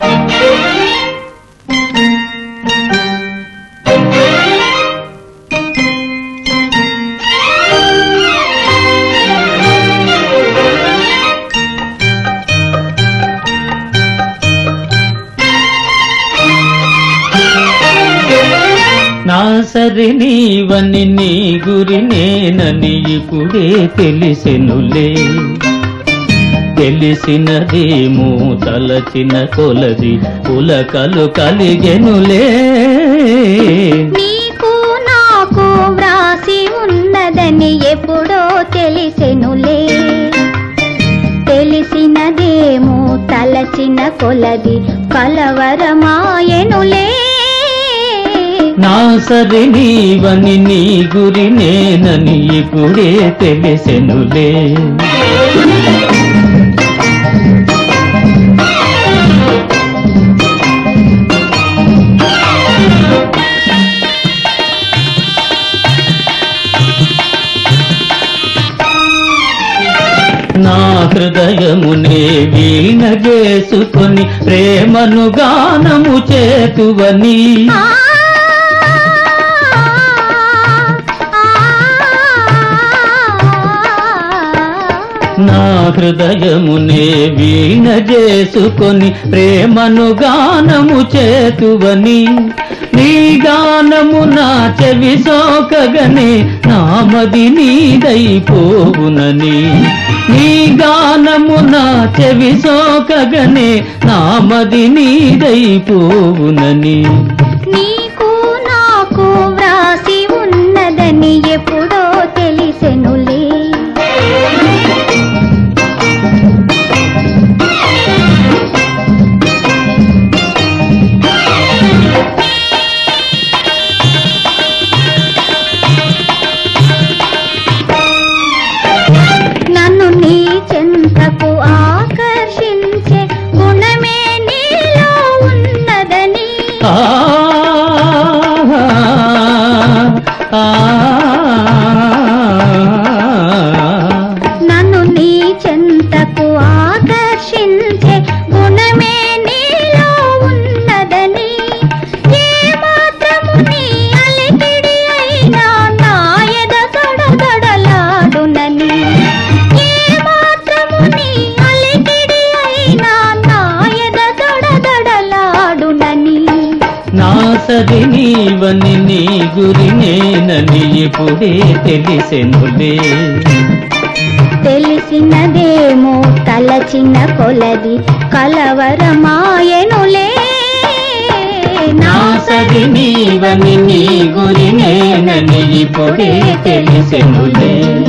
నా సరి నీవని నీ గురి నేనని ఇప్పుడే తెలిసెనులే తెలిసినదేమో తలచిన కొలది పులకలు కలిగెనులే నీకు నాకు వ్రాసి ఉన్నదని ఎప్పుడో తెలిసెనులే తెలిసినదేమో తలచిన కొలది కలవరమాయెనులే నా సరి నీవని నీ గురి నేనని ఇప్పుడే తెలిసెనులే నా హృదయమునే వీణ చేసుకొని ప్రేమను గానము చేతువని ఆ, నా హృదయమునే వీణ చేసుకొని ప్రేమను గానము చేతువని నీ గానము నా చెవి సోకగనే నామది నీదైపోవునని నీ గానము నా చెవి సోకగనే నామది నీదైపోవునని నీకు నాకు వ్రాసి ఉన్నదని ఎప్పుడో తెలిసెనులే నన్ను నీ చెంతకు ఆకర్షించే గుణమే నీలో ఉన్నదని ఆ ఆ, నన్ను నీ చెంతకు ఆకర్షించే గుణమే నీలో ఉన్నదని ఏ మాత్రము నీ అలికిడి అయినా నా ఎద సడదడలాడునని ఏ మాత్రము నీ అలికిడి అయినా నా ఎద సడదడలాడునని నా సరి నీవని నీ గురి నేనని ఇప్పుడే తెలిసెనులే తెలిసినదేమో తలచిన కొలది కలవరమాయనులే నా సరి నీవని నీ గురి నేనని ఇప్పుడే తెలిసెనులే